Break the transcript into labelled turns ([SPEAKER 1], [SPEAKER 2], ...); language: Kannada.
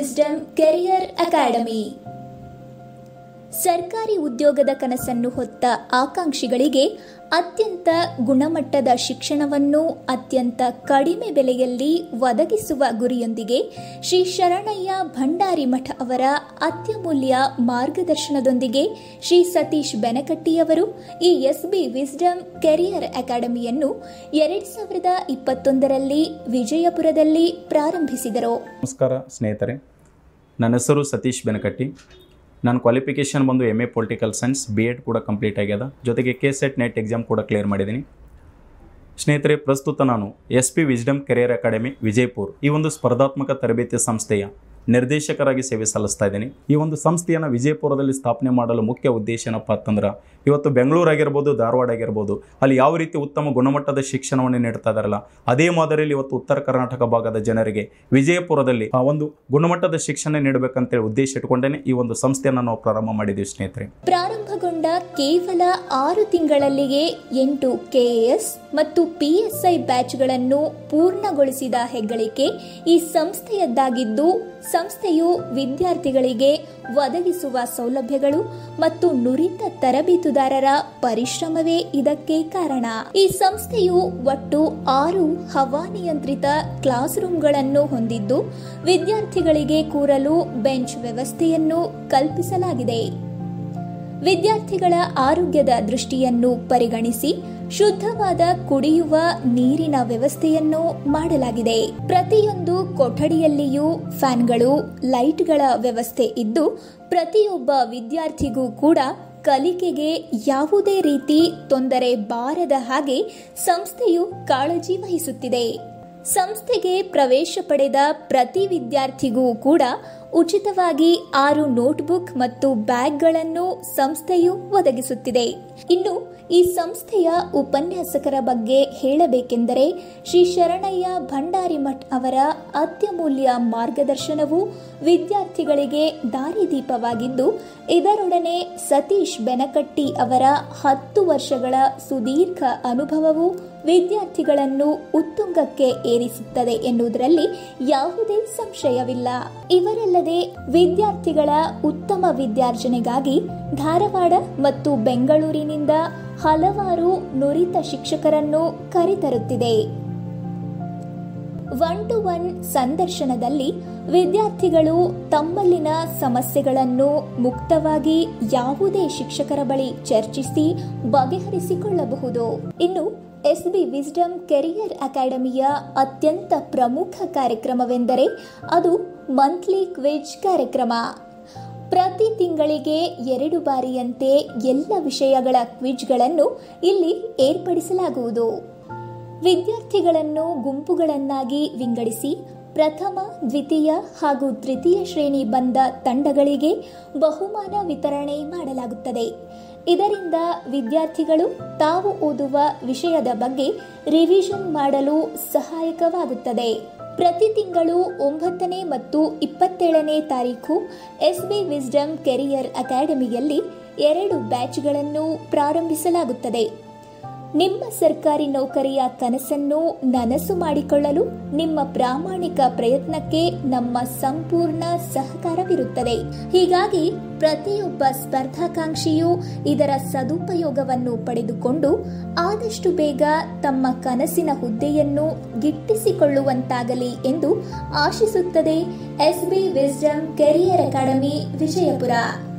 [SPEAKER 1] ವಿಸ್ಡಮ್ ಕೆರಿಯರ್ ಅಕಾಡೆಮಿ ಸರ್ಕಾರಿ ಉದ್ಯೋಗದ ಕನಸನ್ನು ಹೊತ್ತ ಆಕಾಂಕ್ಷಿಗಳಿಗೆ ಅತ್ಯಂತ ಗುಣಮಟ್ಟದ ಶಿಕ್ಷಣವನ್ನು ಅತ್ಯಂತ ಕಡಿಮೆ ಬೆಲೆಯಲ್ಲಿ ಒದಗಿಸುವ ಗುರಿಯೊಂದಿಗೆ ಶ್ರೀ ಶರಣಯ್ಯ ಭಂಡಾರಿ ಮಠ ಅವರ ಅತ್ಯಮೂಲ್ಯ ಮಾರ್ಗದರ್ಶನದೊಂದಿಗೆ ಶ್ರೀ ಸತೀಶ್ ಬೆನಕಟ್ಟಿಯವರು ಈ ಎಸ್ಬಿ ವಿಸ್ಡಮ್ ಕೆರಿಯರ್ ಅಕಾಡೆಮಿಯನ್ನು ಎರಡ್ ಸಾವಿರದ ಇಪ್ಪತ್ತೊಂದರಲ್ಲಿ ವಿಜಯಪುರದಲ್ಲಿ ಪ್ರಾರಂಭಿಸಿದರು
[SPEAKER 2] ನಮಸ್ಕಾರ ಸ್ನೇಹಿತರೆ ನನ್ನ ಹೆಸರು ಸತೀಶ್ ಬೆನಕಟ್ಟಿ ನನ್ನ ಕ್ವಾಲಿಫಿಕೇಷನ್ ಬಂದು M A political science B Ed ಕೂಡ ಕಂಪ್ಲೀಟ್ ಆಗ್ಯದ ಜೊತೆಗೆ ಕೆ ಸೆಟ್ ನೆಟ್ ಎಕ್ಸಾಮ್ ಕೂಡ ಕ್ಲಿಯರ್ ಮಾಡಿದ್ದೀನಿ ಸ್ನೇಹಿತರೆ ಪ್ರಸ್ತುತ ನಾನು S P wisdom career academy Vijayapura ಈ ಒಂದು ಸ್ಪರ್ಧಾತ್ಮಕ ತರಬೇತಿ ಸಂಸ್ಥೆಯ ನಿರ್ದೇಶಕರಾಗಿ ಸೇವೆ ಸಲ್ಲಿಸ್ತಾ ಇದ್ದೀನಿ ಈ ಒಂದು ಸಂಸ್ಥೆಯನ್ನು ವಿಜಯಪುರದಲ್ಲಿ ಸ್ಥಾಪನೆ ಮಾಡಲು ಮುಖ್ಯ ಉದ್ದೇಶ ಏನಪ್ಪ ಅಂತಂದ್ರೆ ಇವತ್ತು ಬೆಂಗಳೂರು ಆಗಿರ್ಬೋದು ಧಾರವಾಡ ಆಗಿರ್ಬೋದು ಅಲ್ಲಿ ಯಾವ ರೀತಿ ಉತ್ತಮ ಗುಣಮಟ್ಟದ ಶಿಕ್ಷಣವನ್ನು ನೀಡ್ತಾ ಇದಾರಲ್ಲ ಅದೇ ಮಾದರಿಯಲ್ಲಿ ಇವತ್ತು ಉತ್ತರ ಕರ್ನಾಟಕ ಭಾಗದ ಜನರಿಗೆ ವಿಜಯಪುರದಲ್ಲಿ ಆ ಒಂದು ಗುಣಮಟ್ಟದ ಶಿಕ್ಷಣ ನೀಡಬೇಕಂತೇಳಿ ಉದ್ದೇಶ ಇಟ್ಕೊಂಡೇನೆ ಈ ಒಂದು ಸಂಸ್ಥೆಯನ್ನು ನಾವು ಪ್ರಾರಂಭ ಮಾಡಿದ್ದೀವಿ ಸ್ನೇಹಿತರೆ
[SPEAKER 1] ಪ್ರಾರಂಭಗೊಂಡ ಕೇವಲ ಆರು ತಿಂಗಳಲ್ಲಿಯೇ ಎಂಟು ಕೆಎಎಸ್ ಮತ್ತು ಪಿಎಸ್ಐ ಬ್ಯಾಚ್ಗಳನ್ನು ಪೂರ್ಣಗೊಳಿಸಿದ ಹೆಗ್ಗಳಿಕೆ ಈ ಸಂಸ್ಥೆಯದ್ದಾಗಿದ್ದು ಸಂಸ್ಥೆಯು ವಿದ್ಯಾರ್ಥಿಗಳಿಗೆ ಒದಗಿಸುವ ಸೌಲಭ್ಯಗಳು ಮತ್ತು ನುರಿತ ತರಬೇತುದಾರರ ಪರಿಶ್ರಮವೇ ಇದಕ್ಕೆ ಕಾರಣ ಈ ಸಂಸ್ಥೆಯು ಒಟ್ಟು ಆರು ಹವಾನಿಯಂತ್ರಿತ ಕ್ಲಾಸ್ ರೂಮ್ಗಳನ್ನು ಹೊಂದಿದ್ದು ವಿದ್ಯಾರ್ಥಿಗಳಿಗೆ ಕೂರಲು ಬೆಂಚ್ ವ್ಯವಸ್ಥೆಯನ್ನು ಕಲ್ಪಿಸಲಾಗಿದೆ ವಿದ್ಯಾರ್ಥಿಗಳ ಆರೋಗ್ಯದ ದೃಷ್ಟಿಯನ್ನು ಪರಿಗಣಿಸಿ ಶುದ್ಧವಾದ ಕುಡಿಯುವ ನೀರಿನ ವ್ಯವಸ್ಥೆಯನ್ನು ಮಾಡಲಾಗಿದೆ ಪ್ರತಿಯೊಂದು ಕೊಠಡಿಯಲ್ಲಿಯೂ ಫ್ಯಾನ್ಗಳು ಲೈಟ್ಗಳ ವ್ಯವಸ್ಥೆ ಇದ್ದು ಪ್ರತಿಯೊಬ್ಬ ವಿದ್ಯಾರ್ಥಿಗೂ ಕೂಡ ಕಲಿಕೆಗೆ ಯಾವುದೇ ರೀತಿ ತೊಂದರೆ ಬಾರದ ಹಾಗೆ ಸಂಸ್ಥೆಯು ಕಾಳಜಿ ವಹಿಸುತ್ತಿದೆ ಸಂಸ್ಥೆಗೆ ಪ್ರವೇಶ ಪಡೆದ ಪ್ರತಿ ವಿದ್ಯಾರ್ಥಿಗೂ ಕೂಡ ಉಚಿತವಾಗಿ ಆರು ನೋಟ್ಬುಕ್ ಮತ್ತು ಬ್ಯಾಗ್ಗಳನ್ನು ಸಂಸ್ಥೆಯು ಒದಗಿಸುತ್ತಿದೆ ಇನ್ನು ಈ ಸಂಸ್ಥೆಯ ಉಪನ್ಯಾಸಕರ ಬಗ್ಗೆ ಹೇಳಬೇಕೆಂದರೆ ಶ್ರೀ ಶರಣಯ್ಯ ಭಂಡಾರಿ ಮಠ್ ಅವರ ಅತ್ಯಮೂಲ್ಯ ಮಾರ್ಗದರ್ಶನವು ವಿದ್ಯಾರ್ಥಿಗಳಿಗೆ ದಾರಿದೀಪವಾಗಿದ್ದು ಇದರೊಡನೆ ಸತೀಶ್ ಬೆನಕಟ್ಟಿ ಅವರ ಹತ್ತು ವರ್ಷಗಳ ಸುದೀರ್ಘ ಅನುಭವವು ವಿದ್ಯಾರ್ಥಿಗಳನ್ನು ಉತ್ತುಂಗಕ್ಕೆ ಏರಿಸುತ್ತದೆ ಎನ್ನುವುದರಲ್ಲಿ ಯಾವುದೇ ಸಂಶಯವಿಲ್ಲ ಇವರಲ್ಲದೆ ವಿದ್ಯಾರ್ಥಿಗಳ ಉತ್ತಮ ವಿದ್ಯಾರ್ಜನೆಗಾಗಿ ಧಾರವಾಡ ಮತ್ತು ಬೆಂಗಳೂರಿನಿಂದ ಹಲವಾರು ನುರಿತ ಶಿಕ್ಷಕರನ್ನು ಕರೆತರುತ್ತಿದೆ ಒನ್ ಟು ಒನ್ ಸಂದರ್ಶನದಲ್ಲಿ ವಿದ್ಯಾರ್ಥಿಗಳು ತಮ್ಮಲ್ಲಿನ ಸಮಸ್ಯೆಗಳನ್ನು ಮುಕ್ತವಾಗಿ ಯಾವುದೇ ಶಿಕ್ಷಕರ ಬಳಿ ಚರ್ಚಿಸಿ ಬಗೆಹರಿಸಿಕೊಳ್ಳಬಹುದು ಇನ್ನು ಎಸ್ಬಿ ವಿಸ್ಡಮ್ ಕೆರಿಯರ್ ಅಕಾಡೆಮಿಯ ಅತ್ಯಂತ ಪ್ರಮುಖ ಕಾರ್ಯಕ್ರಮವೆಂದರೆ ಅದು ಮಂತ್ಲಿ ಕ್ವಿಜ್ ಕಾರ್ಯಕ್ರಮ ಪ್ರತಿ ತಿಂಗಳಿಗೆ ಎರಡು ಬಾರಿಯಂತೆ ಎಲ್ಲ ವಿಷಯಗಳ ಕ್ವಿಜ್ಗಳನ್ನು ಇಲ್ಲಿ ಏರ್ಪಡಿಸಲಾಗುವುದು ವಿದ್ಯಾರ್ಥಿಗಳನ್ನು ಗುಂಪುಗಳನ್ನಾಗಿ ವಿಂಗಡಿಸಿ ಪ್ರಥಮ ದ್ವಿತೀಯ ಹಾಗೂ ತೃತೀಯ ಶ್ರೇಣಿ ಬಂದ ತಂಡಗಳಿಗೆ ಬಹುಮಾನ ವಿತರಣೆ ಮಾಡಲಾಗುತ್ತದೆ ಇದರಿಂದ ವಿದ್ಯಾರ್ಥಿಗಳು ತಾವು ಓದುವ ವಿಷಯದ ಬಗ್ಗೆ ರಿವಿಷನ್ ಮಾಡಲು ಸಹಾಯಕವಾಗುತ್ತದೆ ಪ್ರತಿ ತಿಂಗಳು ಒಂಬತ್ತನೇ ಮತ್ತು ಇಪ್ಪತ್ತೇಳನೇ ತಾರೀಕು ಎಸ್ಬಿ ವಿಸ್ಡಮ್ ಕೆರಿಯರ್ ಅಕಾಡೆಮಿಯಲ್ಲಿ ಎರಡು ಬ್ಯಾಚ್ಗಳನ್ನು ಪ್ರಾರಂಭಿಸಲಾಗುತ್ತದೆ ನಿಮ್ಮ ಸರ್ಕಾರಿ ನೌಕರಿಯ ಕನಸನ್ನು ನನಸು ಮಾಡಿಕೊಳ್ಳಲು ನಿಮ್ಮ ಪ್ರಾಮಾಣಿಕ ಪ್ರಯತ್ನಕ್ಕೆ ನಮ್ಮ ಸಂಪೂರ್ಣ ಸಹಕಾರವಿರುತ್ತದೆ ಹೀಗಾಗಿ ಪ್ರತಿಯೊಬ್ಬ ಸ್ಪರ್ಧಾಕಾಂಕ್ಷಿಯು ಇದರ ಸದುಪಯೋಗವನ್ನು ಪಡೆದುಕೊಂಡು ಆದಷ್ಟು ಬೇಗ ತಮ್ಮ ಕನಸಿನ ಹುದ್ದೆಯನ್ನು ಗಿಟ್ಟಿಸಿಕೊಳ್ಳುವಂತಾಗಲಿ ಎಂದು ಆಶಿಸುತ್ತದೆ SB wisdom career academy Vijayapura